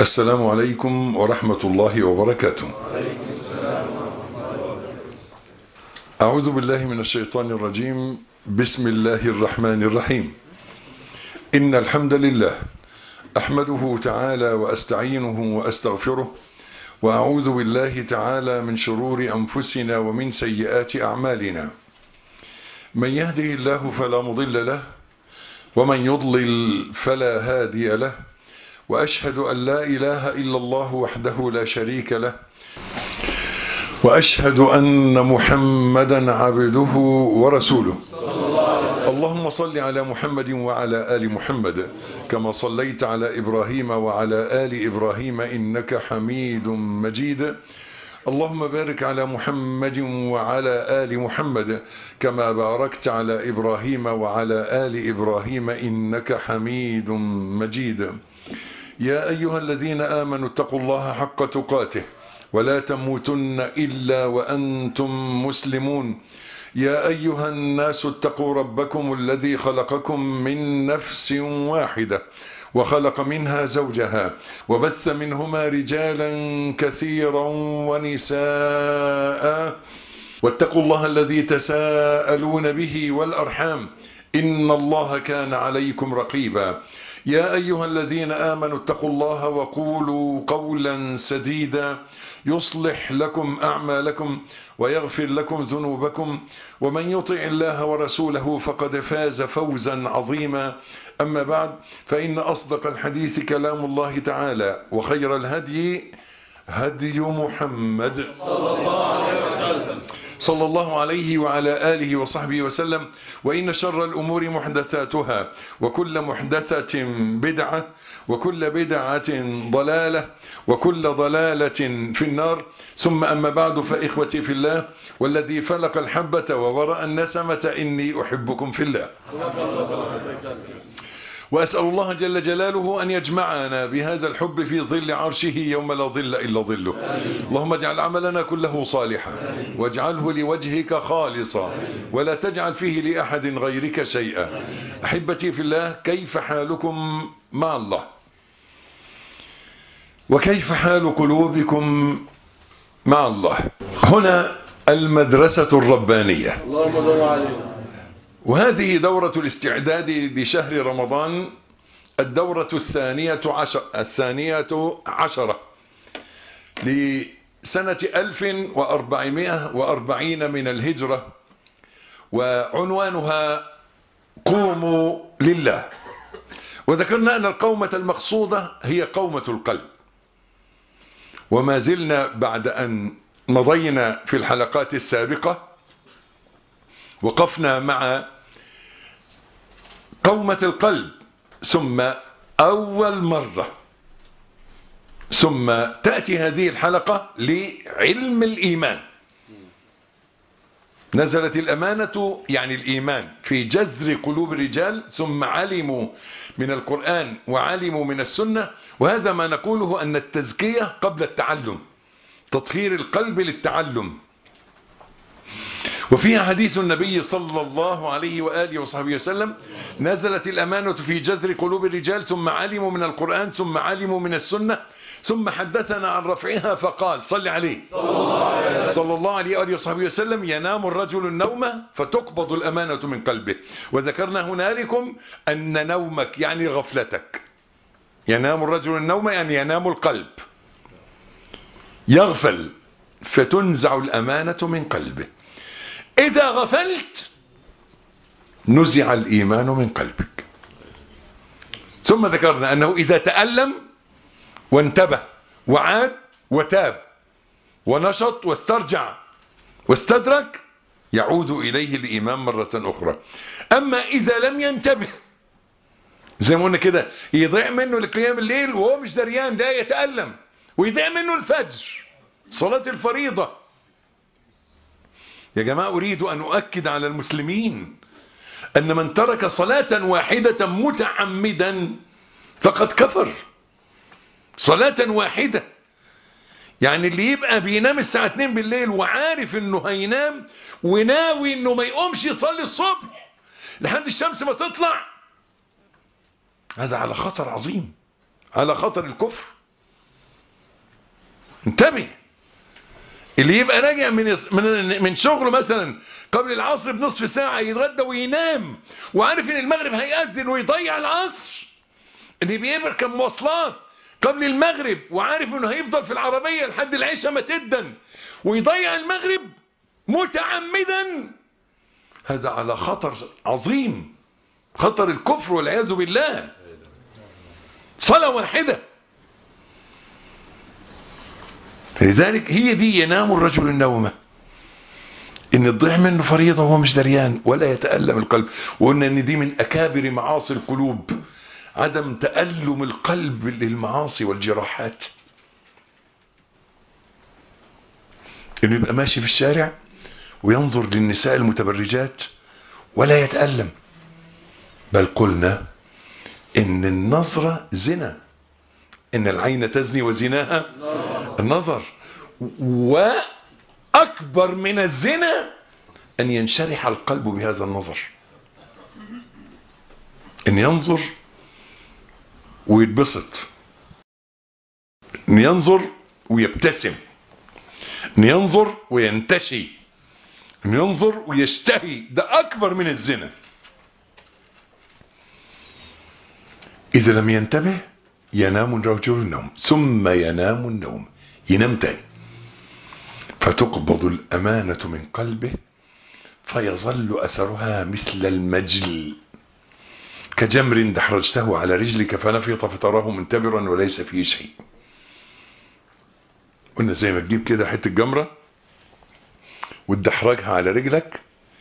السلام عليكم ورحمة الله وبركاته أعوذ بالله من الشيطان الرجيم بسم الله الرحمن الرحيم إن الحمد لله أحمده تعالى وأستعينه وأستغفره وأعوذ بالله تعالى من شرور أنفسنا ومن سيئات أعمالنا من يهده الله فلا مضل له ومن يضلل فلا هادي له وأشهد أن لا إله إلا الله وحده لا شريك له وأشهد أن محمدا عبده ورسوله اللهم صل على محمد وعلى آل محمد كما صليت على إبراهيم وعلى آل إبراهيم إنك حميد مجيد اللهم بارك على محمد وعلى آل محمد كما باركت على إبراهيم وعلى آل إبراهيم إنك حميد مجيد يا أيها الذين آمنوا اتقوا الله حق تقاته ولا تموتن إلا وأنتم مسلمون يا أيها الناس اتقوا ربكم الذي خلقكم من نفس واحدة وخلق منها زوجها وبث منهما رجالا كثيرا ونساء واتقوا الله الذي تساءلون به والأرحام إن الله كان عليكم رقيبا يا أيها الذين آمنوا اتقوا الله وقولوا قولا سديدا يصلح لكم أعمالكم ويغفر لكم ذنوبكم ومن يطع الله ورسوله فقد فاز فوزا عظيما أما بعد فإن أصدق الحديث كلام الله تعالى وخير الهدي هدي محمد صلى الله عليه وسلم صلى الله عليه وعلى آله وصحبه وسلم وإن شر الأمور محدثاتها وكل محدثة بدعة وكل بدعة ضلالة وكل ضلالة في النار ثم أما بعد فإخوتي في الله والذي فلق الحبة وورأ النسمة إني أحبكم في الله وأسأل الله جل جلاله أن يجمعنا بهذا الحب في ظل عرشه يوم لا ظل إلا ظله اللهم اجعل عملنا كله صالحا واجعله لوجهك خالصا ولا تجعل فيه لأحد غيرك شيئا أحبتي في الله كيف حالكم مع الله وكيف حال قلوبكم مع الله هنا المدرسة الربانية اللهم صل عليه وهذه دورة الاستعداد لشهر رمضان الدورة الثانية عشر الثانية عشرة لسنة 1440 من الهجرة وعنوانها قوموا لله وذكرنا أن القومة المقصودة هي قومة القلب وما زلنا بعد أن مضينا في الحلقات السابقة وقفنا مع قومة القلب ثم أول مرة ثم تأتي هذه الحلقة لعلم الإيمان نزلت الأمانة يعني الإيمان في جذر قلوب الرجال ثم علموا من القرآن وعلموا من السنة وهذا ما نقوله أن التزكية قبل التعلم تطهير القلب للتعلم وفيها حديث النبي صلى الله عليه وآله وصحبه وسلم نزلت الأمانة في جذر قلوب الرجال ثم علموا من القرآن ثم علموا من السنة ثم حدثنا عن رفعها فقال صل عليه صلى الله عليه وآله وصحبه وسلم ينام الرجل النوم فتقبض الأمانة من قلبه وذكرنا هنالكم أن نومك يعني غفلتك ينام الرجل النوم يعني ينام القلب يغفل فتنزع الأمانة من قلبه إذا غفلت نزع الإيمان من قلبك ثم ذكرنا أنه إذا تألم وانتبه وعاد وتاب ونشط واسترجع واستدرك يعود إليه الإيمان مرة أخرى أما إذا لم ينتبه زي ما قلنا كده يضيع منه لقيام الليل وهو مش دريان ده يتألم ويضيع منه الفجر صلاة الفريضة يا جماعة أريد أن أؤكد على المسلمين أن من ترك صلاة واحدة متعمدا فقد كفر صلاة واحدة يعني اللي يبقى بينام الساعة 2 بالليل وعارف انه هينام وناوي انه ما يقومش يصلي الصبح لحد الشمس ما تطلع هذا على خطر عظيم على خطر الكفر انتبه اللي يبقى راجع من من من شغله مثلا قبل العصر بنصف ساعة يتغدى وينام وعارف ان المغرب هيأذن ويضيع العصر اللي بيركب مواصلات قبل المغرب وعارف انه هيفضل في العربية لحد العشاء ما تدن ويضيع المغرب متعمدا هذا على خطر عظيم خطر الكفر والعياذ بالله صلاة واحدة لذلك هي دي ينام الرجل النومة ان تضيع منه فريضة وهو مش دريان ولا يتألم القلب وقلنا ان دي من اكابر معاصي القلوب عدم تألم القلب للمعاصي والجراحات انه يبقى ماشي في الشارع وينظر للنساء المتبرجات ولا يتألم بل قلنا ان النظرة زنا ان العين تزني وزناها النظر واكبر من الزنا ان ينشرح القلب بهذا النظر ان ينظر ويتبسط ان ينظر ويبتسم ان ينظر وينتشي ان ينظر ويشتهي ده اكبر من الزنا اذا لم ينتبه ينام الرجل النوم ثم ينام النوم ينام تاني فتقبض الأمانة من قلبه فيظل أثرها مثل المجل كجمر دحرجته على رجلك فنفط فتراه منتبرا وليس فيه شيء قلنا زي ما تجيب كده حتة جمرة وتدحرجها على رجلك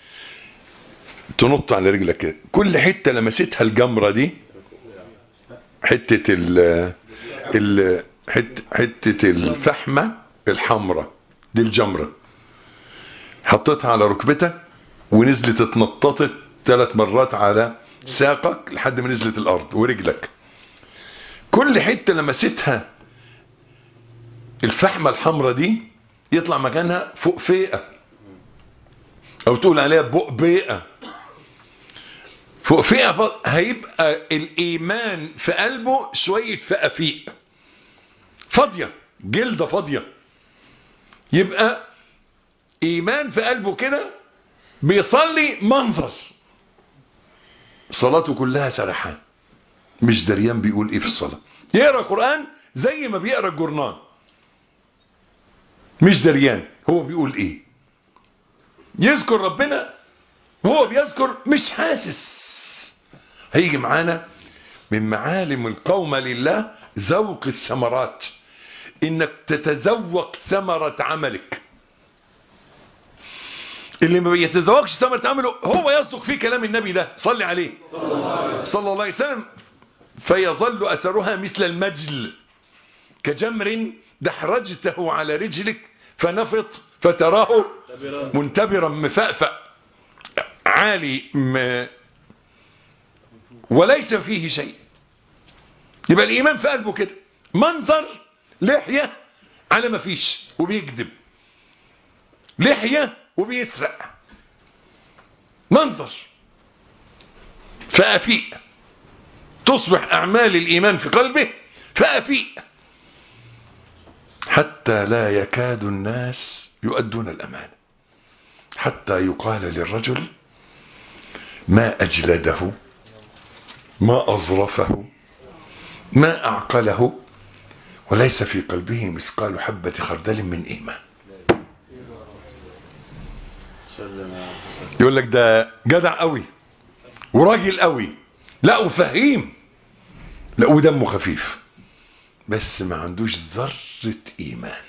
تنط على رجلك كده كل حتة لمستها الجمرة دي حتة ال ال حت حتة الفحمة الحمراء دي الجمرة حطيتها على ركبتك ونزلت اتنططت ثلاث مرات على ساقك لحد ما نزلت الارض ورجلك كل حتة لمستها الفحمة الحمراء دي يطلع مكانها فوق فيقة او تقول عليها بؤبيئة فوق فئة هيبقى الإيمان في قلبه شوية فئة فاضية جلدة فاضية يبقى إيمان في قلبه كده بيصلي منظر صلاته كلها سرحان مش دريان بيقول ايه في الصلاة يقرأ قرآن زي ما بيقرأ الجورنان مش دريان هو بيقول ايه يذكر ربنا هو بيذكر مش حاسس هيجي معانا من معالم القوم لله ذوق الثمرات انك تتذوق ثمرة عملك اللي ما بيتذوقش ثمرة عمله هو يصدق فيه كلام النبي ده صلي عليه صلى الله عليه وسلم فيظل أثرها مثل المجل كجمر دحرجته على رجلك فنفط فتراه منتبرا مفأفأ عالي م... وليس فيه شيء يبقى الإيمان في قلبه كده منظر لحية على ما فيش وبيكذب لحية وبيسرق منظر فأفيء تصبح أعمال الإيمان في قلبه فأفيء حتى لا يكاد الناس يؤدون الأمانة حتى يقال للرجل ما أجلده ما أظرفه ما أعقله وليس في قلبه مثقال حبة خردل من إيمان يقول لك ده جدع قوي وراجل قوي لا وفهيم لا ودمه خفيف بس ما عندوش ذرة إيمان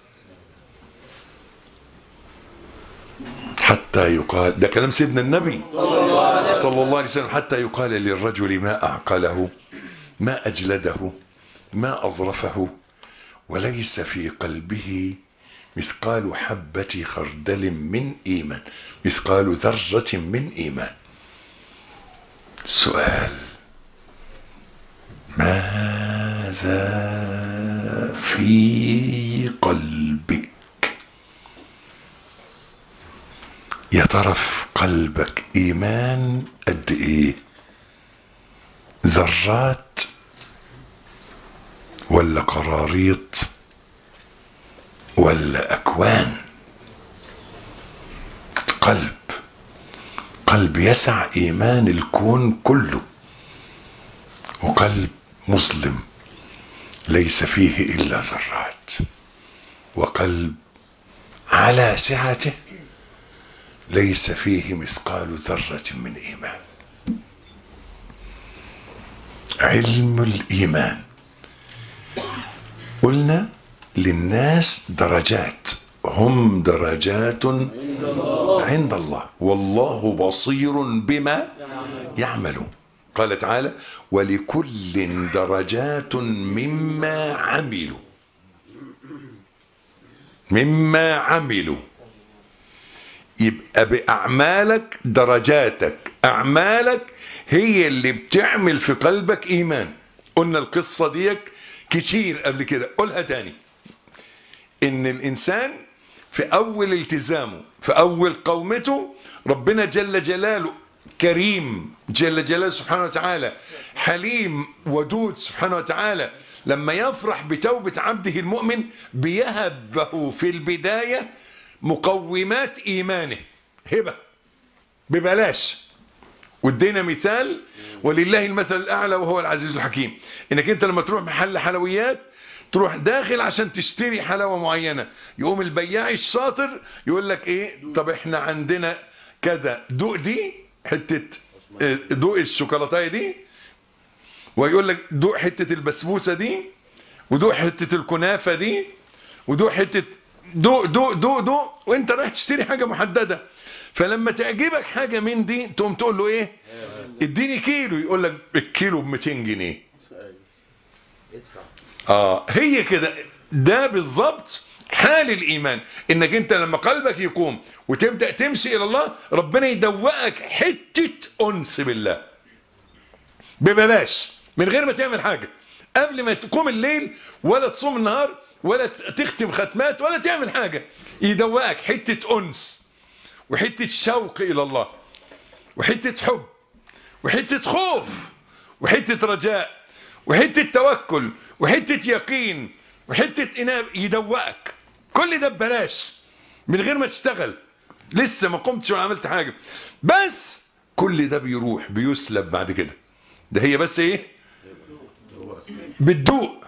حتى يقال ده كلام سيدنا النبي صلى الله عليه وسلم حتى يقال للرجل ما أعقله ما أجلده ما أظرفه وليس في قلبه مثقال حبة خردل من إيمان مثقال ذرة من إيمان سؤال ماذا في قلبك يا ترى في قلبك إيمان قد إيه ذرات ولا قراريط ولا أكوان قلب قلب يسع إيمان الكون كله وقلب مظلم ليس فيه إلا ذرات وقلب على سعته ليس فيه مثقال ذرة من إيمان علم الإيمان قلنا للناس درجات هم درجات عند الله والله بصير بما يعملون قال تعالى ولكل درجات مما عملوا مما عملوا يبقى بأعمالك درجاتك أعمالك هي اللي بتعمل في قلبك إيمان قلنا القصة ديك كتير قبل كده قولها تاني إن الإنسان في أول التزامه في أول قومته ربنا جل جلاله كريم جل جلاله سبحانه وتعالى حليم ودود سبحانه وتعالى لما يفرح بتوبة عبده المؤمن بيهبه في البداية مقومات إيمانه هبة ببلاش وادينا مثال ولله المثل الأعلى وهو العزيز الحكيم انك انت لما تروح محل حلويات تروح داخل عشان تشتري حلاوة معينة يقوم البياع الشاطر يقول لك ايه طب احنا عندنا كذا دوق دي حتة دوق الشوكولاتاية دي ويقول لك دوق حتة البسبوسة دي ودوق حتة الكنافة دي ودوق حتة دوق دوق دوق دوق وانت رايح تشتري حاجة محددة فلما تعجبك حاجة من دي تقوم تقول له ايه اديني كيلو يقول لك الكيلو ب 200 جنيه اه هي كده ده بالظبط حال الايمان انك انت لما قلبك يقوم وتبدا تمشي الى الله ربنا يدوقك حته انس بالله ببلاش من غير ما تعمل حاجه قبل ما تقوم الليل ولا تصوم النهار ولا تختم ختمات ولا تعمل حاجه يدوقك حته انس وحته شوق الى الله وحته حب وحته خوف وحته رجاء وحته توكل وحته يقين وحته اناب يدوقك كل ده ببلاش من غير ما تشتغل لسه ما قمتش ولا عملت حاجه بس كل ده بيروح بيسلب بعد كده ده هي بس ايه بتدوق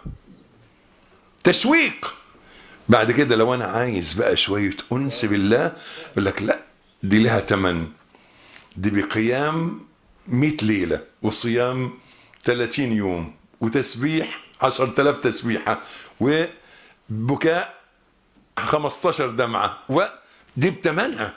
تشويق بعد كده لو انا عايز بقى شويه انس بالله يقول لك لا دي لها تمن دي بقيام 100 ليله وصيام 30 يوم وتسبيح 10000 تسبيحه وبكاء 15 دمعه ودي بتمنها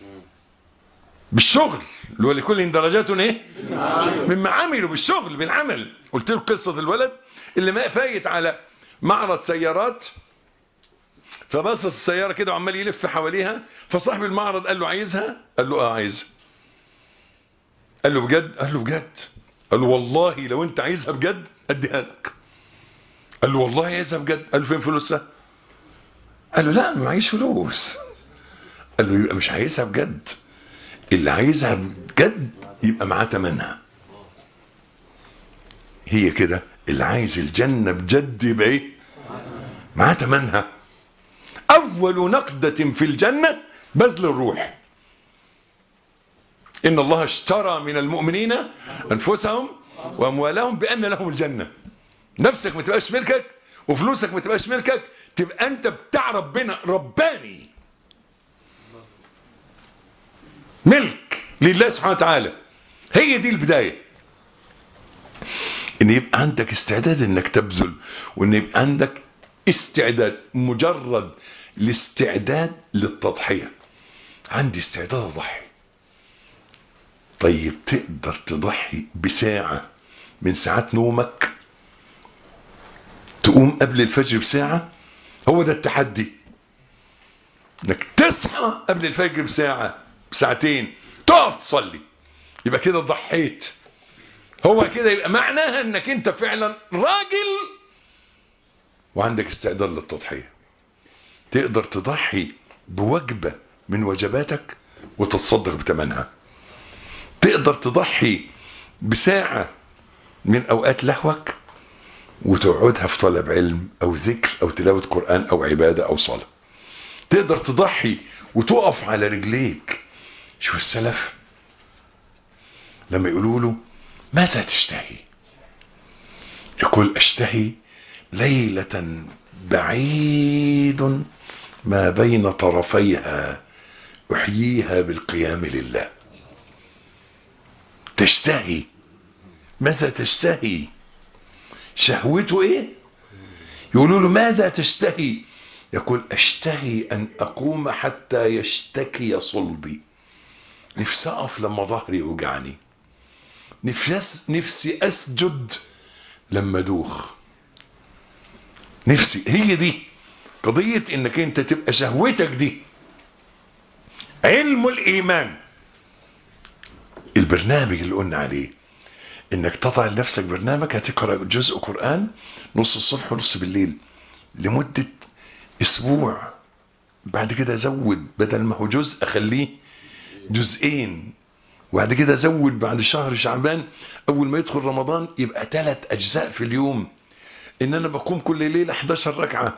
بالشغل اللي هو لكل درجات ايه مما عملوا بالشغل بالعمل قلت له قصه الولد اللي ما فايت على معرض سيارات فبص السياره كده وعمال يلف حواليها فصاحب المعرض قال له عايزها قال له اه عايزها قال له بجد قال له بجد قال له والله لو انت عايزها بجد اديها لك قال له والله عايزها بجد قال له فين فلوسها قال له لا معيش فلوس قال له يبقى مش عايزها بجد اللي عايزها بجد يبقى معاه تمنها هي كده اللي عايز الجنة بجد يبقى ايه معاه تمنها اول نقدة في الجنة بذل الروح ان الله اشترى من المؤمنين انفسهم واموالهم بان لهم الجنة نفسك ما تبقاش ملكك وفلوسك ما تبقاش ملكك تبقى انت بتاع ربنا رباني ملك لله سبحانه وتعالى هي دي البداية ان يبقى عندك استعداد انك تبذل وان يبقى عندك استعداد مجرد الاستعداد للتضحية عندي استعداد اضحي طيب تقدر تضحي بساعة من ساعات نومك تقوم قبل الفجر بساعة هو ده التحدي انك تصحى قبل الفجر بساعة بساعتين تقف تصلي يبقى كده ضحيت هو كده يبقى معناها انك انت فعلا راجل وعندك استعداد للتضحية تقدر تضحي بوجبة من وجباتك وتتصدق بتمنها تقدر تضحي بساعة من اوقات لهوك وتقعدها في طلب علم او ذكر او تلاوة قرآن او عبادة او صلاة تقدر تضحي وتقف على رجليك شوف السلف لما يقولوا له ماذا تشتهي يقول اشتهي ليلة بعيد ما بين طرفيها احييها بالقيام لله تشتهي ماذا تشتهي شهوته ايه يقولوا له ماذا تشتهي يقول اشتهي ان اقوم حتى يشتكي صلبي نفسي اقف لما ظهري يوجعني نفسي نفسي اسجد لما ادوخ نفسي هي دي قضية انك انت تبقى شهوتك دي علم الايمان البرنامج اللي قلنا عليه انك تضع لنفسك برنامج هتقرا جزء قران نص الصبح ونص بالليل لمده اسبوع بعد كده ازود بدل ما هو جزء اخليه جزئين وبعد كده ازود بعد شهر شعبان اول ما يدخل رمضان يبقى ثلاث اجزاء في اليوم ان انا بقوم كل ليله 11 ركعه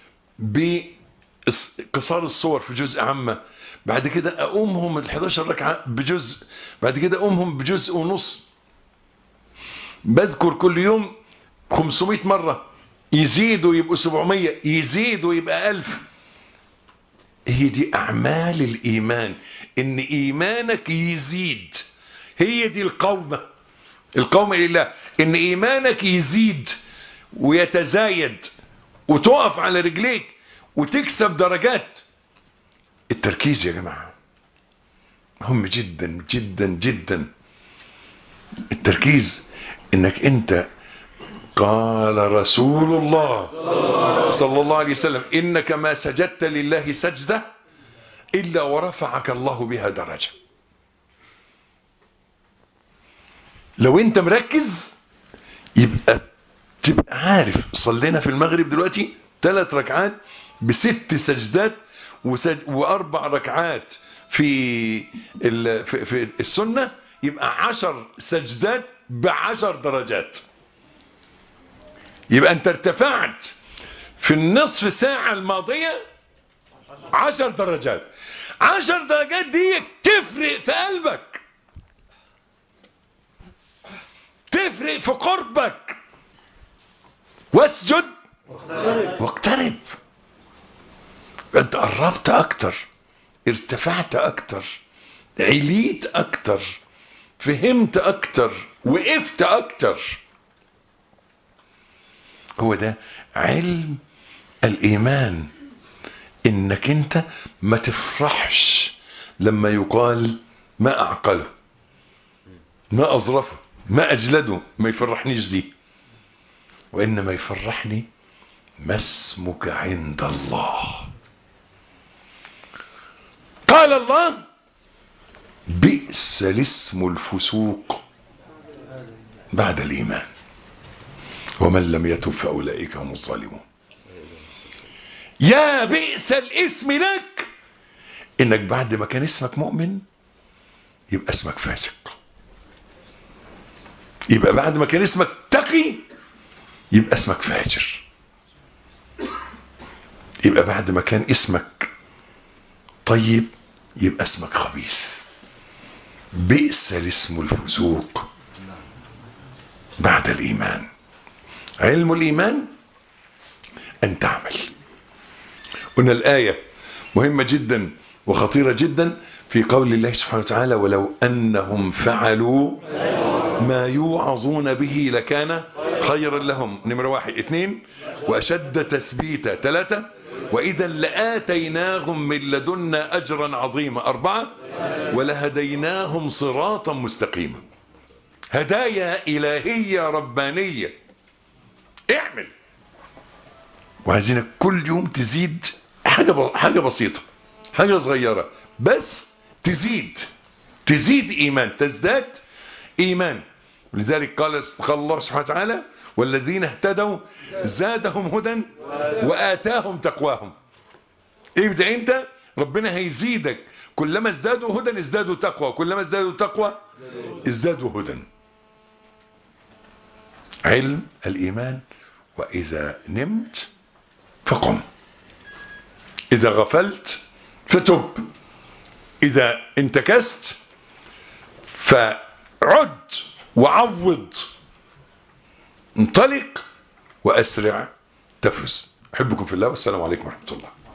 بقصار الصور في جزء عامه بعد كده اقومهم ال 11 ركعه بجزء بعد كده اقومهم بجزء ونص بذكر كل يوم 500 مرة يزيدوا يبقوا 700 يزيدوا يبقى 1000 هي دي أعمال الإيمان إن إيمانك يزيد هي دي القومة القومة لله إن إيمانك يزيد ويتزايد وتقف على رجليك وتكسب درجات التركيز يا جماعة مهم جدا جدا جدا التركيز انك انت قال رسول الله صلى الله عليه وسلم انك ما سجدت لله سجدة الا ورفعك الله بها درجة لو انت مركز يبقى تبقى عارف صلينا في المغرب دلوقتي ثلاث ركعات بست سجدات وسج... واربع ركعات في ال... في, في السنه يبقى عشر سجدات بعشر درجات يبقى انت ارتفعت في النصف ساعة الماضية عشر درجات عشر درجات دي تفرق في قلبك تفرق في قربك واسجد واقترب انت قربت اكتر ارتفعت اكتر عليت اكتر فهمت اكتر وقفت اكتر هو ده علم الايمان انك انت ما تفرحش لما يقال ما اعقله ما اظرفه ما اجلده ما يفرحنيش دي وانما يفرحني ما اسمك عند الله قال الله بئس الاسم الفسوق بعد الإيمان ومن لم يتب فأولئك هم الظالمون يا بئس الاسم لك انك بعد ما كان اسمك مؤمن يبقى اسمك فاسق يبقى بعد ما كان اسمك تقي يبقى اسمك فاجر يبقى بعد ما كان اسمك طيب يبقى اسمك خبيث بئس الاسم الفسوق بعد الإيمان علم الإيمان أن تعمل قلنا الآية مهمة جدا وخطيرة جدا في قول الله سبحانه وتعالى ولو أنهم فعلوا ما يوعظون به لكان خيرا لهم نمرة واحد اثنين وأشد تثبيتا ثلاثة وإذا لآتيناهم من لدنا أجرا عظيما أربعة ولهديناهم صراطا مستقيما هدايا إلهية ربانية اعمل وعايزينك كل يوم تزيد حاجة حاجة بسيطة حاجة صغيرة بس تزيد تزيد إيمان تزداد إيمان لذلك قال قال الله سبحانه وتعالى والذين اهتدوا زادهم هدى وآتاهم تقواهم ابدأ انت ربنا هيزيدك كلما ازدادوا هدى ازدادوا تقوى كلما ازدادوا تقوى ازدادوا هدى علم الإيمان وإذا نمت فقم إذا غفلت فتب إذا انتكست فعد وعوض انطلق وأسرع تفز أحبكم في الله والسلام عليكم ورحمة الله